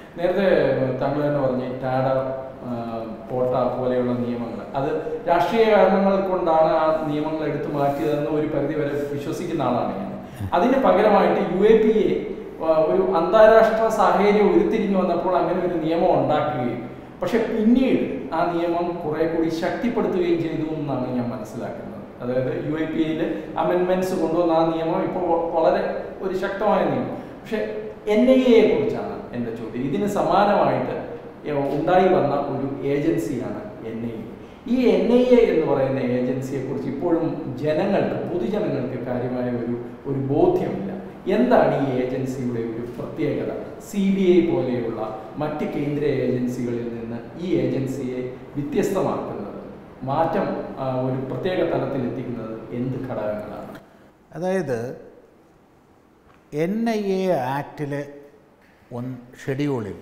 നേരത്തെ താങ്കൾ തന്നെ പറഞ്ഞു ടാഡ ആ, പോട്ട പോലെയുള്ള നിയമങ്ങൾ അത് രാഷ്ട്രീയ കാരണങ്ങൾ കൊണ്ടാണ് ആ നിയമങ്ങൾ എടുത്തു മാറ്റിയതെന്ന് ഒരു പരിധി വരെ വിശ്വസിക്കുന്ന ആളാണ് ഞാൻ അതിന് പകരമായിട്ട് യു എ പി എ ഒരു അന്താരാഷ്ട്ര സാഹചര്യം ഉരുത്തിരിഞ്ഞു വന്നപ്പോൾ അങ്ങനെ ഒരു നിയമം ഉണ്ടാക്കുകയും പക്ഷെ പിന്നീട് ആ നിയമം കുറെ കൂടി ശക്തിപ്പെടുത്തുകയും ചെയ്തു എന്നാണ് ഞാൻ മനസ്സിലാക്കുന്നത് അതായത് യു ഐ പി എയിൽ അമെൻമെന്റ്സ് കൊണ്ടുവന്ന ആ നിയമം ഇപ്പോൾ വളരെ ഒരു ശക്തമായ നിയമം പക്ഷെ എൻ ഐ എയെ കുറിച്ചാണ് എൻ്റെ ചോദ്യം ഇതിന് സമാനമായിട്ട് ഏ- ഉണ്ടായി വന്ന ഒരു ഏജൻസിയാണ് എൻ ഐ എ ഈ എൻ ഐ എ എന്ന് പറയുന്ന ഏജൻസിയെ കുറിച്ച് ഇപ്പോഴും ജനങ്ങൾക്ക് പൊതുജനങ്ങൾക്ക് കാര്യമായ ഒരു ഒരു ബോധ്യമില്ല എന്താണ് ഈ ഏജൻസിയുടെ ഒരു പ്രത്യേകത സി ബി ഐ പോലെയുള്ള മറ്റ് കേന്ദ്ര ഏജൻസികളിൽ നിന്ന് ഈ ഏജൻസിയെ വ്യത്യസ്തമാക്കുന്നത് മാറ്റം ആ, ഒരു പ്രത്യേക തലത്തിൽ എത്തിക്കുന്നത് എന്ത് ഘടകങ്ങളാണ് അതായത് എൻ ഐ എ ആക്റ്റിലെ ഒന്ന് ഷെഡ്യൂളിൽ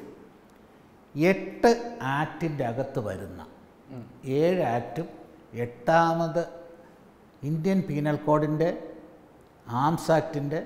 എട്ട് ആക്റ്റിൻ്റെ അകത്ത് വരുന്ന ഏഴ് ആക്റ്റും എട്ടാമത് ഇന്ത്യൻ പീനൽ കോഡിൻ്റെ ആംസ് ആക്ടിൻ്റെ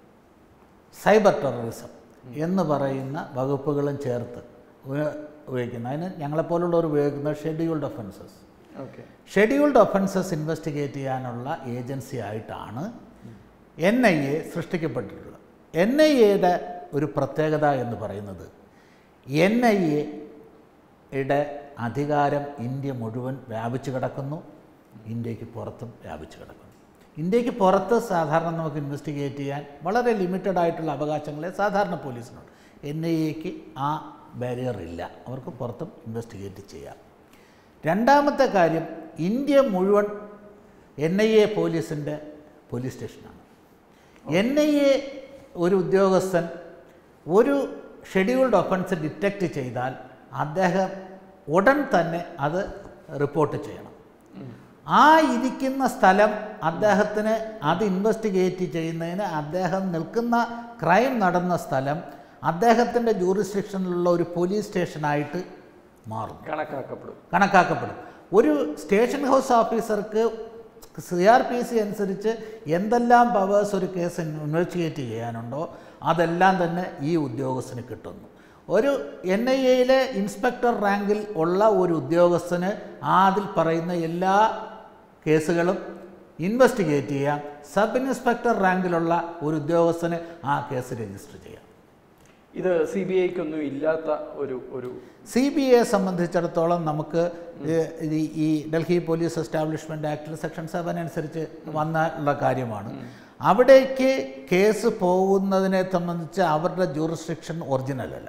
സൈബർ ടെററിസം എന്ന് പറയുന്ന വകുപ്പുകളും ചേർത്ത് ഉപ- ഉപയോഗിക്കുന്ന അതിന് ഞങ്ങളെപ്പോലുള്ളവർ ഉപയോഗിക്കുന്ന scheduled offences okay scheduled offences investigate ചെയ്യാനുള്ള ഏജൻസി ആയിട്ടാണ് എൻ ഐ എ സൃഷ്ടിക്കപ്പെട്ടിട്ടുള്ളത് എൻ ഐ എയുടെ ഒരു പ്രത്യേകത എന്ന് പറയുന്നത് എൻ ഐ എയുടെ അധികാരം ഇന്ത്യ മുഴുവൻ വ്യാപിച്ചു കിടക്കുന്നു ഇന്ത്യക്ക് പുറത്തും വ്യാപിച്ചു കിടക്കുന്നു ഇന്ത്യക്ക് പുറത്ത് സാധാരണ നമുക്ക് ഇൻവെസ്റ്റിഗേറ്റ് ചെയ്യാൻ വളരെ ലിമിറ്റഡ് ആയിട്ടുള്ള അവകാശങ്ങളെ സാധാരണ പോലീസിനുണ്ട് എൻ ഐ എക്ക് ആ ബാരിയർ ഇല്ല അവർക്ക് പുറത്തും ഇൻവെസ്റ്റിഗേറ്റ് ചെയ്യാം രണ്ടാമത്തെ കാര്യം ഇന്ത്യ മുഴുവൻ എൻ ഐ എ പോലീസിൻ്റെ പോലീസ് സ്റ്റേഷനാണ് എൻ ഐ എ ഒരു ഉദ്യോഗസ്ഥൻ ഒരു ഷെഡ്യൂൾഡ് ഒഫൻസ് ഡിറ്റക്റ്റ് ചെയ്താൽ അദ്ദേഹം ഉടൻ തന്നെ അത് റിപ്പോർട്ട് ചെയ്യണം ആ ഇരിക്കുന്ന സ്ഥലം അദ്ദേഹത്തിന് അത് ഇൻവെസ്റ്റിഗേറ്റ് ചെയ്യുന്നതിന് അദ്ദേഹം നിൽക്കുന്ന ക്രൈം നടന്ന സ്ഥലം അദ്ദേഹത്തിൻ്റെ ജൂറിസ്ഡിക്ഷനിലുള്ള ഒരു പോലീസ് സ്റ്റേഷനായിട്ട് മാറും കണക്കാക്കപ്പെടും കണക്കാക്കപ്പെടും ഒരു സ്റ്റേഷൻ ഹൗസ് ഓഫീസർക്ക് സി ആർ പി സി അനുസരിച്ച് എന്തെല്ലാം പവേഴ്സ് ഒരു കേസ് ഇൻവെസ്റ്റിഗേറ്റ് ചെയ്യാനുണ്ടോ അതെല്ലാം തന്നെ ഈ ഉദ്യോഗസ്ഥന് കിട്ടുന്നു ഒരു എൻ ഐ എയിലെ ഇൻസ്പെക്ടർ റാങ്കിൽ ഉള്ള ഒരു ഉദ്യോഗസ്ഥന് ആ അതിൽ പറയുന്ന എല്ലാ കേസുകളും ഇൻവെസ്റ്റിഗേറ്റ് ചെയ്യാം സബ് ഇൻസ്പെക്ടർ റാങ്കിലുള്ള ഒരു ഉദ്യോഗസ്ഥന് ആ കേസ് രജിസ്റ്റർ ചെയ്യാം ഇത് സി ബി ഐക്കൊന്നും ഇല്ലാത്ത ഒരു ഒരു സി ബി ഐയെ സംബന്ധിച്ചിടത്തോളം നമുക്ക് ഏഹ്, ഇത് ഈ ഡൽഹി പോലീസ് എസ്റ്റാബ്ലിഷ്മെൻ്റ് ആക്ടിൽ സെക്ഷൻ സെവൻ അനുസരിച്ച് വന്നുള്ള കാര്യമാണ് അവിടേക്ക് കേസ് പോകുന്നതിനെ സംബന്ധിച്ച് അവരുടെ ജൂറിസ്ട്രിക്ഷൻ ഒറിജിനൽ അല്ല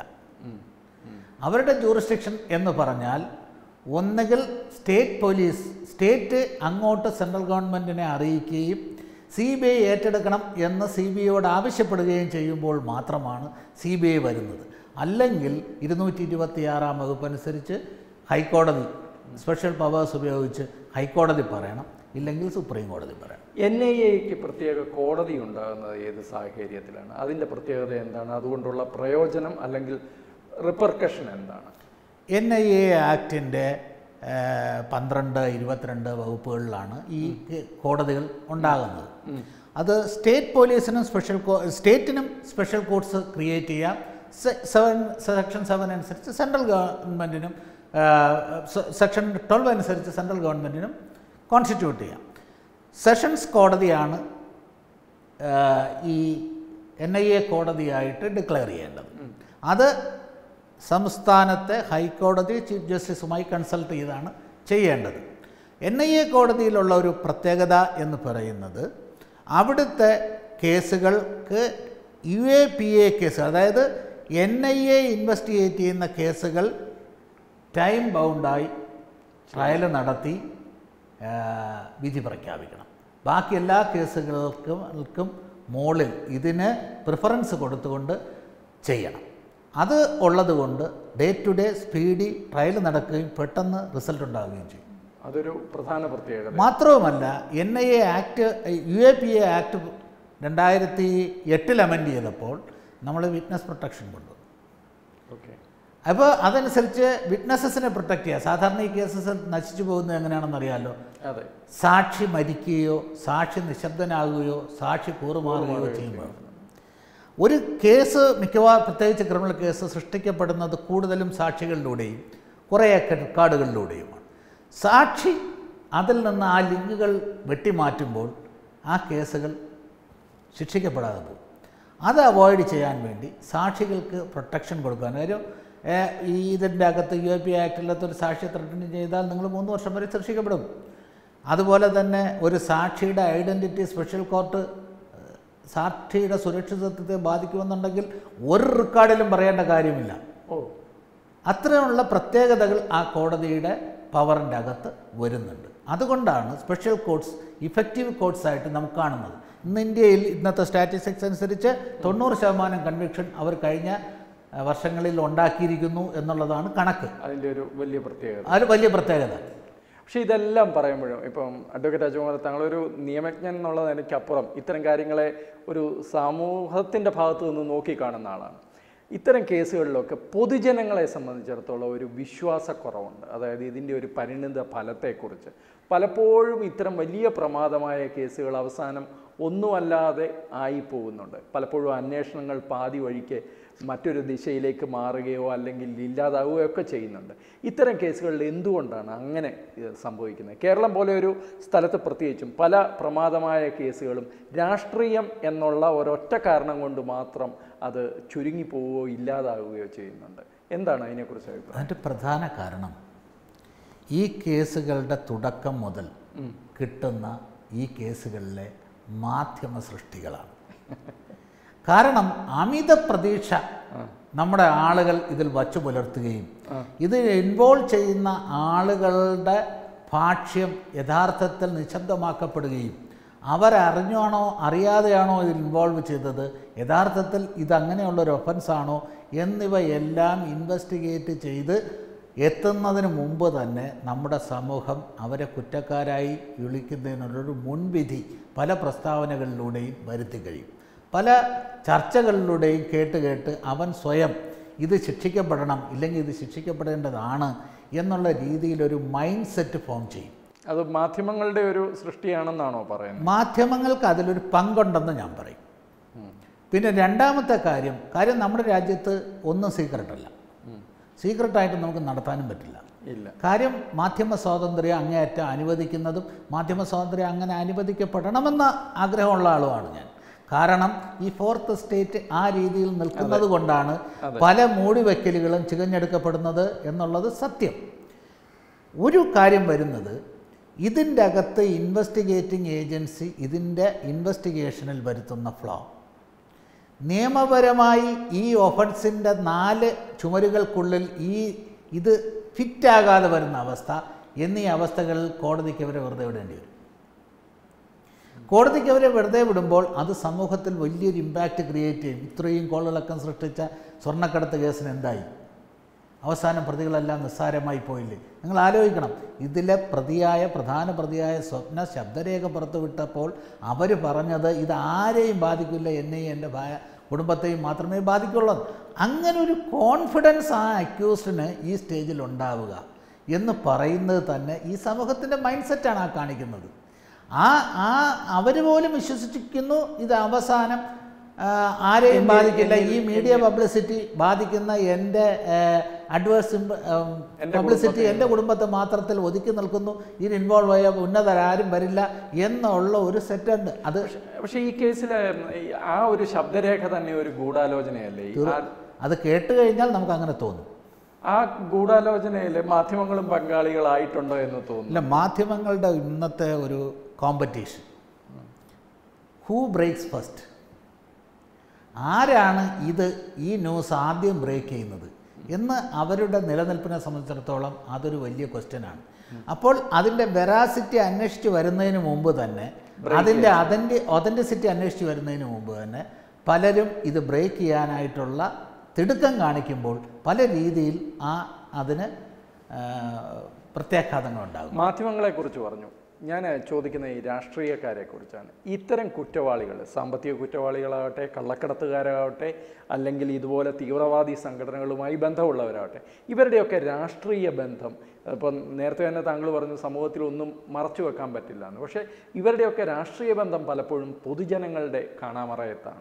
അവരുടെ ജൂറിസ്ഡിക്ഷൻ എന്ന് പറഞ്ഞാൽ ഒന്നുകിൽ സ്റ്റേറ്റ് പോലീസ് സ്റ്റേറ്റ് അങ്ങോട്ട് സെൻട്രൽ ഗവൺമെൻറ്റിനെ അറിയിക്കുകയും സി ബി ഐ ഏറ്റെടുക്കണം എന്ന് സി ബി ഐയോട് ആവശ്യപ്പെടുകയും ചെയ്യുമ്പോൾ മാത്രമാണ് സി ബി ഐ വരുന്നത് അല്ലെങ്കിൽ ഇരുന്നൂറ്റി ഇരുപത്തിയാറാം വകുപ്പ് അനുസരിച്ച് ഹൈക്കോടതി സ്പെഷ്യൽ പവേഴ്സ് ഉപയോഗിച്ച് ഹൈക്കോടതി പറയണം ഇല്ലെങ്കിൽ സുപ്രീം കോടതി പറയണം എൻ ഐ എക്ക് പ്രത്യേക കോടതി ഉണ്ടാകുന്നത് ഏത് സാഹചര്യത്തിലാണ് അതിൻ്റെ പ്രത്യേകത എന്താണ് അതുകൊണ്ടുള്ള പ്രയോജനം അല്ലെങ്കിൽ റിപ്പർക്കഷൻ എന്താണ് എൻ ഐ എ ആക്ടിൻ്റെ പന്ത്രണ്ട് ഇരുപത്തിരണ്ട് വകുപ്പുകളിലാണ് ഈ കെ- കോടതികൾ ഉണ്ടാകുന്നത് അത് സ്റ്റേറ്റ് പോലീസിനും സ്പെഷ്യൽ കോ സ്റ്റേറ്റിനും സ്പെഷ്യൽ കോർട്സ് ക്രിയേറ്റ് ചെയ്യാം സെ- സെവൻ സെക്ഷൻ സെവൻ അനുസരിച്ച് സെൻട്രൽ ഗവൺമെൻറ്റിനും സെക്ഷൻ ട്വൽവ് അനുസരിച്ച് സെൻട്രൽ ഗവൺമെൻറ്റിനും കോൺസ്റ്റിറ്റ്യൂട്ട് ചെയ്യാം സെഷൻസ് കോടതിയാണ് ആഹ് ഈ എൻ ഐ എ കോടതിയായിട്ട് ഡിക്ലെയർ ചെയ്യേണ്ടത് അത് സംസ്ഥാനത്തെ ഹൈക്കോടതി ചീഫ് ജസ്റ്റിസുമായി കൺസൾട്ട് ചെയ്താണ് ചെയ്യേണ്ടത് എൻ ഐ എ കോടതിയിലുള്ള ഒരു പ്രത്യേകത എന്ന് പറയുന്നത് അവിടുത്തെ കേസുകൾക്ക് U A P A case അതായത് എൻ ഐ എ ഇൻവെസ്റ്റിഗേറ്റ് ചെയ്യുന്ന കേസുകൾ ടൈം ബൗണ്ടായി ട്രയൽ നടത്തി ആ, വിധി പ്രഖ്യാപിക്കണം ബാക്കി എല്ലാ കേസുകൾക്കും ൾക്കും മുകളിൽ ഇതിന് പ്രിഫറൻസ് കൊടുത്തുകൊണ്ട് ചെയ്യണം അത് ഉള്ളതുകൊണ്ട് day to day speedy trial നടക്കുകയും പെട്ടെന്ന് റിസൾട്ട് ഉണ്ടാവുകയും ചെയ്യും അതൊരു പ്രധാന പ്രത്യേകത മാത്രവുമല്ല N I A act U A P A act രണ്ടായിരത്തി എട്ടിൽ അമെൻഡ് ചെയ്തപ്പോൾ നമ്മൾ വിറ്റ്നസ് പ്രൊട്ടക്ഷൻ കൊണ്ടുവന്നു ഓക്കെ അപ്പോൾ അതനുസരിച്ച് വിറ്റ്നസസിനെ പ്രൊട്ടക്റ്റ് ചെയ്യുക സാധാരണ ഈ കേസസ് നശിച്ചു പോകുന്നത് എങ്ങനെയാണെന്ന് അറിയാമല്ലോ അതെ സാക്ഷി മരിക്കുകയോ സാക്ഷി നിശബ്ദനാകുകയോ സാക്ഷി കൂറുമാറുകയോ ചെയ്യുമ്പോൾ ഒരു കേസ് മിക്കവാറും പ്രത്യേകിച്ച് ക്രിമിനൽ കേസ് സൃഷ്ടിക്കപ്പെടുന്നത് കൂടുതലും സാക്ഷികളിലൂടെയും കുറേ റെക്കോർഡുകളിലൂടെയുമാണ് സാക്ഷി അതിൽ നിന്ന് ആ ലിങ്കുകൾ വെട്ടിമാറ്റുമ്പോൾ ആ കേസുകൾ ശിക്ഷിക്കപ്പെടാതെ പോകും അത് അവോയ്ഡ് ചെയ്യാൻ വേണ്ടി സാക്ഷികൾക്ക് പ്രൊട്ടക്ഷൻ കൊടുക്കാൻ കാര്യം ഏഹ്, ഈ ഇതിൻ്റെ അകത്ത് യു എ പി ആക്ടിലകത്ത് ഒരു സാക്ഷിയെ ത്രട്ടൻ ചെയ്താൽ നിങ്ങൾ മൂന്ന് വർഷം വരെ ശിക്ഷിക്കപ്പെടും അതുപോലെ തന്നെ ഒരു സാക്ഷിയുടെ ഐഡൻറ്റിറ്റി സ്പെഷ്യൽ കോർട്ട് ഏഹ്, സാക്ഷിയുടെ സുരക്ഷിതത്വത്തെ ബാധിക്കുമെന്നുണ്ടെങ്കിൽ ഒരു റെക്കോർഡിലും പറയേണ്ട കാര്യമില്ല ഓ അത്രയുള്ള പ്രത്യേകതകൾ ആ കോടതിയുടെ പവറിൻ്റെ അകത്ത് വരുന്നുണ്ട് അതുകൊണ്ടാണ് സ്പെഷ്യൽ കോർട്സ് ഇഫക്റ്റീവ് കോർട്സ് ആയിട്ട് നമുക്ക് കാണുന്നത് ഇന്ന് ഇന്ത്യയിൽ ഇന്നത്തെ സ്റ്റാറ്റിസ്റ്റിക്സ് അനുസരിച്ച് തൊണ്ണൂറ് ശതമാനം കൺവിക്ഷൻ അവർ കഴിഞ്ഞ അഹ്, വർഷങ്ങളിൽ ഉണ്ടാക്കിയിരിക്കുന്നു എന്നുള്ളതാണ് കണക്ക് അതിൻ്റെ ഒരു വലിയ പ്രത്യേകത അത് വലിയ പ്രത്യേകത പക്ഷേ ഇതെല്ലാം പറയുമ്പോഴും ഇപ്പം അഡ്വക്കേറ്റ് അജുമാർ താങ്കളൊരു നിയമജ്ഞൻ എന്നുള്ളത് എനിക്കപ്പുറം ഇത്തരം കാര്യങ്ങളെ ഒരു സമൂഹത്തിൻ്റെ ഭാഗത്ത് നിന്ന് നോക്കിക്കാണുന്ന ആളാണ് ഇത്തരം കേസുകളിലൊക്കെ പൊതുജനങ്ങളെ സംബന്ധിച്ചിടത്തോളം ഒരു വിശ്വാസക്കുറവുണ്ട് അതായത് ഇതിൻ്റെ ഒരു പരിണിത ഫലത്തെക്കുറിച്ച് പലപ്പോഴും ഇത്തരം വലിയ പ്രമാദമായ കേസുകൾ അവസാനം ഒന്നുമല്ലാതെ ആയി പോകുന്നുണ്ട് പലപ്പോഴും അന്വേഷണങ്ങൾ പാതി വഴിക്ക് മറ്റൊരു ദിശയിലേക്ക് മാറുകയോ അല്ലെങ്കിൽ ഇല്ലാതാവുകയോ ഒക്കെ ചെയ്യുന്നുണ്ട് ഇത്തരം കേസുകളിൽ എന്തുകൊണ്ടാണ് അങ്ങനെ ഇത് സംഭവിക്കുന്നത് കേരളം പോലെ ഒരു സ്ഥലത്ത് പ്രത്യേകിച്ചും പല പ്രമാദമായ കേസുകളും രാഷ്ട്രീയം എന്നുള്ള ഒരൊറ്റ കാരണം കൊണ്ട് മാത്രം അത് ചുരുങ്ങിപ്പോവുകയോ ഇല്ലാതാവുകയോ ചെയ്യുന്നുണ്ട് എന്താണ് അതിനെക്കുറിച്ച് അഭിപ്രായം അതിൻ്റെ പ്രധാന കാരണം ഈ കേസുകളുടെ തുടക്കം മുതൽ കിട്ടുന്ന ഈ കേസുകളിലെ മാധ്യമ സൃഷ്ടികളാണ് കാരണം അമിത പ്രതീക്ഷ നമ്മുടെ ആളുകൾ ഇതിൽ വച്ചു പുലർത്തുകയും ഇത് ഇൻവോൾവ് ചെയ്യുന്ന ആളുകളുടെ ഭാഷ്യം യഥാർത്ഥത്തിൽ നിശബ്ദമാക്കപ്പെടുകയും അവരറിഞ്ഞാണോ അറിയാതെയാണോ ഇതിൽ ഇൻവോൾവ് ചെയ്തത് യഥാർത്ഥത്തിൽ ഇതങ്ങനെയുള്ളൊരു ഒഫൻസാണോ എന്നിവയെല്ലാം ഇൻവെസ്റ്റിഗേറ്റ് ചെയ്ത് എത്തുന്നതിന് മുമ്പ് തന്നെ നമ്മുടെ സമൂഹം അവരെ കുറ്റക്കാരായി വിളിക്കുന്നതിനുള്ളൊരു മുൻവിധി പല പ്രസ്താവനകളിലൂടെയും വരുത്തി കഴിയും പല ചർച്ചകളിലൂടെയും കേട്ട് കേട്ട് അവൻ സ്വയം ഇത് ശിക്ഷിക്കപ്പെടണം ഇല്ലെങ്കിൽ ഇത് ശിക്ഷിക്കപ്പെടേണ്ടതാണ് എന്നുള്ള രീതിയിലൊരു മൈൻഡ് സെറ്റ് ഫോം ചെയ്യും അത് മാധ്യമങ്ങളുടെ ഒരു സൃഷ്ടിയാണെന്നാണോ പറയുന്നത് മാധ്യമങ്ങൾക്ക് അതിലൊരു പങ്കുണ്ടെന്ന് ഞാൻ പറയും പിന്നെ രണ്ടാമത്തെ കാര്യം കാര്യം നമ്മുടെ രാജ്യത്ത് ഒന്നും സീക്രട്ടല്ല സീക്രട്ടായിട്ട് നമുക്ക് നടത്താനും പറ്റില്ല ഇല്ല കാര്യം മാധ്യമ സ്വാതന്ത്ര്യം അങ്ങേയറ്റം അനുവദിക്കുന്നതും മാധ്യമ സ്വാതന്ത്ര്യം അങ്ങനെ അനുവദിക്കപ്പെടണമെന്ന ആഗ്രഹമുള്ള ആളുമാണ് ഞാൻ കാരണം ഈ ഫോർത്ത് സ്റ്റേറ്റ് ആ രീതിയിൽ നിൽക്കുന്നത് കൊണ്ടാണ് പല മൂടിവെക്കലുകളും ചികഞ്ഞെടുക്കപ്പെടുന്നത് എന്നുള്ളത് സത്യം ഒരു കാര്യം വരുന്നത് ഇതിൻ്റെ അകത്ത് ഇൻവെസ്റ്റിഗേറ്റിംഗ് ഏജൻസി ഇതിൻ്റെ ഇൻവെസ്റ്റിഗേഷനിൽ വരുത്തുന്ന ഫ്ലോ നിയമപരമായി ഈ ഒഫൻസിൻ്റെ നാല് ചുമരുകൾക്കുള്ളിൽ ഈ ഇത് ഫിറ്റാകാതെ വരുന്ന അവസ്ഥ എന്നീ അവസ്ഥകളിൽ കോടതിക്ക് അവരെ വെറുതെ വിടേണ്ടി വരും കോടതിക്ക് അവരെ വെറുതെ വിടുമ്പോൾ അത് സമൂഹത്തിൽ വലിയൊരു ഇമ്പാക്റ്റ് ക്രിയേറ്റ് ചെയ്യും ഇത്രയും കോളിളക്കം സൃഷ്ടിച്ച സ്വർണ്ണക്കടത്ത് കേസിന് എന്തായി അവസാനം പ്രതികളെല്ലാം നിസ്സാരമായി പോയില്ലേ നിങ്ങൾ ആലോചിക്കണം ഇതിലെ പ്രതിയായ പ്രധാന പ്രതിയായ സ്വപ്ന ശബ്ദരേഖ പുറത്തുവിട്ടപ്പോൾ അവർ പറഞ്ഞത് ഇത് ആരെയും ബാധിക്കില്ല എന്നെയും എൻ്റെ ഭാ കുടുംബത്തെയും മാത്രമേ ബാധിക്കുള്ളൂ അങ്ങനെ ഒരു കോൺഫിഡൻസ് ആ അക്യൂസ്ഡിന് ഈ സ്റ്റേജിൽ ഉണ്ടാവുക എന്ന് പറയുന്നത് തന്നെ ഈ സമൂഹത്തിൻ്റെ മൈൻഡ് സെറ്റാണ് ആ കാണിക്കുന്നത് ആ ആ അവർ പോലും വിശ്വസിക്കുന്നു ഇത് അവസാനം ആ, ആരെയും ബാധിക്കില്ല ഈ മീഡിയ പബ്ലിസിറ്റി ബാധിക്കുന്ന എൻ്റെ അഡ്വേഴ്സ് പബ്ലിസിറ്റി എൻ്റെ കുടുംബത്തെ മാത്രത്തിൽ ഒതുക്കി നിൽക്കുന്നു ഇതിൽ ഇൻവോൾവ് ആയ ഉന്നതരാരും വരില്ല എന്നുള്ള ഒരു സെറ്റുണ്ട് അത് പക്ഷേ ഈ കേസിലെ ഈ ആ ഒരു ശബ്ദരേഖ തന്നെ ഒരു ഗൂഢാലോചനയല്ലേ ഈ ആ- അത് കേട്ട് കഴിഞ്ഞാൽ നമുക്ക് അങ്ങനെ തോന്നും ആ ഗൂഢാലോചനയിൽ മാധ്യമങ്ങളും പങ്കാളികളായിട്ടുണ്ടോ എന്ന് തോന്നുന്നു ഇല്ല മാധ്യമങ്ങളുടെ ഇന്നത്തെ ഒരു കോമ്പറ്റീഷൻ ഹൂ ബ്രേക്സ് ഫസ്റ്റ് ആരാണ് ഇത് ഈ ന്യൂസ് ആദ്യം ബ്രേക്ക് ചെയ്യുന്നത് എന്ന് അവരുടെ നിലനിൽപ്പിനെ സംബന്ധിച്ചിടത്തോളം അതൊരു വലിയ ക്വസ്റ്റ്യനാണ് അപ്പോൾ അതിൻ്റെ വെറാസിറ്റി അന്വേഷിച്ച് വരുന്നതിന് മുമ്പ് തന്നെ അതിൻ്റെ അതിൻ്റെ ഒതൻറ്റിസിറ്റി അന്വേഷിച്ച് വരുന്നതിന് മുമ്പ് തന്നെ പലരും ഇത് ബ്രേക്ക് ചെയ്യാനായിട്ടുള്ള തിടുക്കം കാണിക്കുമ്പോൾ പല രീതിയിൽ ആ അതിന് ആ, പ്രത്യാഘാതങ്ങളുണ്ടാകും മാധ്യമങ്ങളെ കുറിച്ച് പറഞ്ഞു ഞാൻ ചോദിക്കുന്ന ഈ രാഷ്ട്രീയക്കാരെ കുറിച്ചാണ് ഇത്തരം കുറ്റവാളികൾ സാമ്പത്തിക കുറ്റവാളികളാവട്ടെ കള്ളക്കടത്തുകാരാവട്ടെ അല്ലെങ്കിൽ ഇതുപോലെ തീവ്രവാദി സംഘടനകളുമായി ബന്ധമുള്ളവരാവട്ടെ ഇവരുടെയൊക്കെ രാഷ്ട്രീയ ബന്ധം ഇപ്പം നേരത്തെ തന്നെ താങ്കൾ പറഞ്ഞു സമൂഹത്തിൽ ഒന്നും മറച്ചു വെക്കാൻ പറ്റില്ല എന്ന് പക്ഷേ ഇവരുടെയൊക്കെ രാഷ്ട്രീയ ബന്ധം പലപ്പോഴും പൊതുജനങ്ങളുടെ കാണാമറയത്താണ്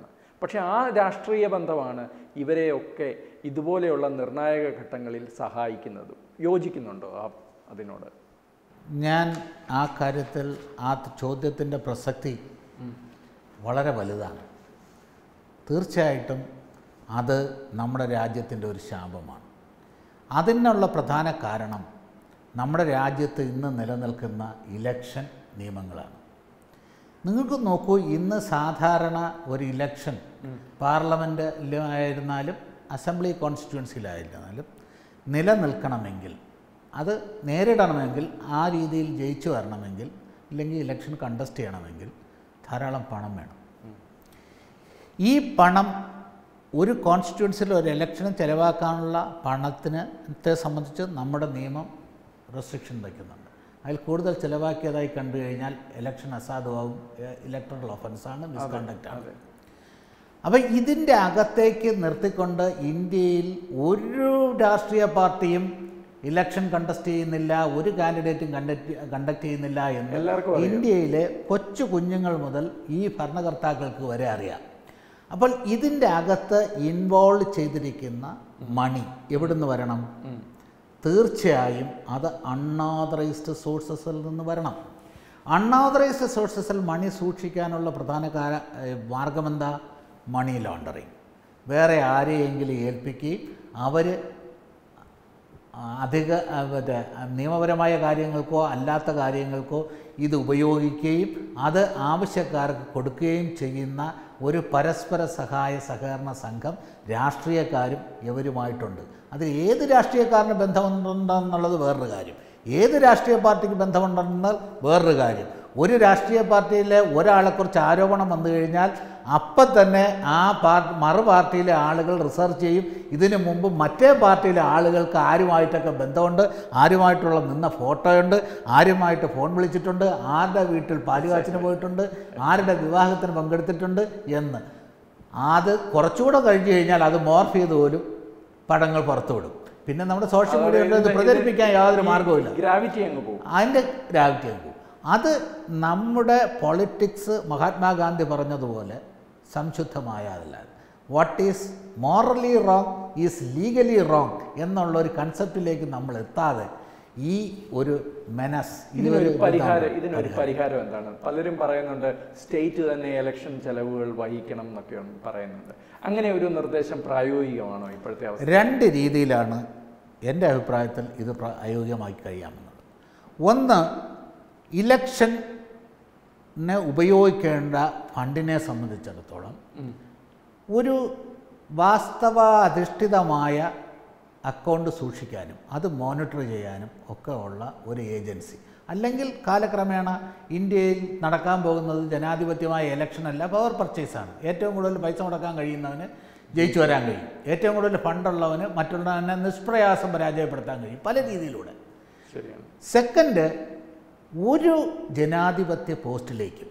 പക്ഷെ ആ രാഷ്ട്രീയ ബന്ധമാണ് ഇവരെയൊക്കെ ഇതുപോലെയുള്ള നിർണായക ഘട്ടങ്ങളിൽ സഹായിക്കുന്നത് യോജിക്കുന്നുണ്ടോ ആ അതിനോട് ഞാൻ ആ കാര്യത്തിൽ ആ ചോദ്യത്തിൻ്റെ പ്രസക്തി വളരെ വലുതാണ് തീർച്ചയായിട്ടും അത് നമ്മുടെ രാജ്യത്തിൻ്റെ ഒരു ശാപമാണ് അതിനുള്ള പ്രധാന കാരണം നമ്മുടെ രാജ്യത്ത് ഇന്ന് നിലനിൽക്കുന്ന ഇലക്ഷൻ നിയമങ്ങളാണ് നിങ്ങൾക്ക് നോക്കൂ ഇന്ന് സാധാരണ ഒരു ഇലക്ഷൻ പാർലമെൻറ്റിലായിരുന്നാലും അസംബ്ലി കോൺസ്റ്റിറ്റ്യുവൻസിയിലായിരുന്നാലും നിലനിൽക്കണമെങ്കിൽ അത് നേരിടണമെങ്കിൽ ആ രീതിയിൽ ജയിച്ചു വരണമെങ്കിൽ ഇല്ലെങ്കിൽ ഇലക്ഷൻ കണ്ടസ്റ്റ് ചെയ്യണമെങ്കിൽ ധാരാളം പണം വേണം ഈ പണം ഒരു കോൺസ്റ്റിറ്റ്യുവൻസിൽ ഒരു ഇലക്ഷന് ചിലവാക്കാനുള്ള പണത്തിന് ത്തെ സംബന്ധിച്ച് നമ്മുടെ നിയമം റെസ്ട്രിക്ഷൻ വയ്ക്കുന്നുണ്ട് അതിൽ കൂടുതൽ ചിലവാക്കിയതായി കണ്ടു കഴിഞ്ഞാൽ ഇലക്ഷൻ അസാധുവാകും ഇലക്ട്രൽ ഒഫൻസാണ് മിസ്കണ്ടക്റ്റ് ആണ് അപ്പം ഇതിൻ്റെ അകത്തേക്ക് നിർത്തിക്കൊണ്ട് ഇന്ത്യയിൽ ഒരു രാഷ്ട്രീയ പാർട്ടിയും ഇലക്ഷൻ കണ്ടസ്റ്റ് ചെയ്യുന്നില്ല ഒരു കാൻഡിഡേറ്റും കണ്ടക്ട് കണ്ടക്ട് ചെയ്യുന്നില്ല എന്ന് എല്ലാവർക്കും അറിയാം. ഇന്ത്യയിലെ കൊച്ചു കുഞ്ഞുങ്ങൾ മുതൽ ഈ ഭരണകർത്താക്കൾക്ക് വരെ അറിയാം അപ്പോൾ ഇതിൻ്റെ അകത്ത് ഇൻവോൾവ് ചെയ്തിരിക്കുന്ന മണി എവിടുന്ന് വരണം തീർച്ചയായും അത് അൺഓതറൈസ്ഡ് സോഴ്സസിൽ നിന്ന് വരണം അൺഓതറൈസ്ഡ് സോഴ്സസിൽ മണി സൂക്ഷിക്കാനുള്ള പ്രധാന കാര ഏഹ് മാർഗമെന്താ മണി ലോണ്ടറിങ് വേറെ ആരെയെങ്കിലും ഏൽപ്പിക്കുകയും അവർ അധിക ആ, മറ്റേ നിയമപരമായ കാര്യങ്ങൾക്കോ അല്ലാത്ത കാര്യങ്ങൾക്കോ ഇത് ഉപയോഗിക്കുകയും അത് ആവശ്യക്കാർക്ക് കൊടുക്കുകയും ചെയ്യുന്ന ഒരു പരസ്പര സഹായ സഹകരണ സംഘം രാഷ്ട്രീയക്കാരും ഇവരുമായിട്ടുണ്ട് അതിൽ ഏത് രാഷ്ട്രീയക്കാരന് ബന്ധമുണ്ടെന്നുള്ളത് വേറൊരു കാര്യം ഏത് രാഷ്ട്രീയ പാർട്ടിക്ക് ബന്ധമുണ്ടെന്നാൽ വേറൊരു കാര്യം ഒരു രാഷ്ട്രീയ പാർട്ടിയിലെ ഒരാളെക്കുറിച്ച് ആരോപണം വന്നു കഴിഞ്ഞാൽ അപ്പം തന്നെ ആ പാർട്ടി മറു പാർട്ടിയിലെ ആളുകൾ റിസർച്ച് ചെയ്യും ഇതിനു മുമ്പ് മറ്റേ പാർട്ടിയിലെ ആളുകൾക്ക് ആരുമായിട്ടൊക്കെ ബന്ധമുണ്ട് ആരുമായിട്ടുള്ള നിന്ന ഫോട്ടോയുണ്ട് ആരുമായിട്ട് ഫോൺ വിളിച്ചിട്ടുണ്ട് ആരുടെ വീട്ടിൽ പാലുകാച്ചിന് പോയിട്ടുണ്ട് ആരുടെ വിവാഹത്തിന് പങ്കെടുത്തിട്ടുണ്ട് എന്ന് അത് കുറച്ചുകൂടെ കഴിഞ്ഞ് കഴിഞ്ഞാൽ അത് മോർഫ് ചെയ്ത് പോലും പടങ്ങൾ പുറത്തുവിടും പിന്നെ നമ്മുടെ സോഷ്യൽ മീഡിയയിൽ ഇത് പ്രചരിപ്പിക്കാൻ യാതൊരു മാർഗവുമില്ല ഗ്രാവിറ്റി അങ്ങ് പോകും അതിൻ്റെ ഗ്രാവിറ്റി അങ്ങ് പോകും അത് നമ്മുടെ പൊളിറ്റിക്സ് മഹാത്മാഗാന്ധി പറഞ്ഞതുപോലെ സംശുദ്ധമായതല്ല what is morally wrong is legally wrong എന്നുള്ള ഒരു കൺസെപ്റ്റിലേക്ക് നമ്മൾ എത്താതെ ഈ ഒരു മെനസ് ഇതിനൊരു പരിഹാരം ഇതിനൊരു പരിഹാരം എന്താണ് പലരും പറയുന്നുണ്ട് സ്റ്റേറ്റ് തന്നെ ഇലക്ഷൻ ചെലവുകൾ വഹിക്കണം എന്നൊക്കെ പറയുന്നുണ്ട് അങ്ങനെ ഒരു നിർദ്ദേശം പ്രായോഗികമാണോ ഇപ്പോഴത്തെ അവസ്ഥ രണ്ട് രീതിയിലാണ് എൻ്റെ അഭിപ്രായത്തിൽ ഇത് പ്രായോഗികമായി കഴിയാമെന്നത് ഒന്ന് ഇലക്ഷന് ഉപയോഗിക്കേണ്ട ഫണ്ടിനെ സംബന്ധിച്ചിടത്തോളം ഒരു വാസ്തവ അധിഷ്ഠിതമായ അക്കൗണ്ട് സൂക്ഷിക്കാനും അത് മോണിറ്റർ ചെയ്യാനും ഒക്കെ ഉള്ള ഒരു ഏജൻസി അല്ലെങ്കിൽ കാലക്രമേണ ഇന്ത്യയിൽ നടക്കാൻ പോകുന്നത് ജനാധിപത്യമായ ഇലക്ഷൻ അല്ല പവർ പർച്ചേസാണ് ഏറ്റവും കൂടുതൽ പൈസ മുടക്കാൻ കഴിയുന്നവന് ജയിച്ചു വരാൻ കഴിയും ഏറ്റവും കൂടുതൽ ഫണ്ടുള്ളവന് മറ്റുള്ളവനെ നിഷ്പ്രയാസം പരാജയപ്പെടുത്താൻ കഴിയും പല രീതിയിലൂടെ ശരിയാണ് സെക്കൻഡ് ഒരു ജനാധിപത്യ പോസ്റ്റിലേക്കും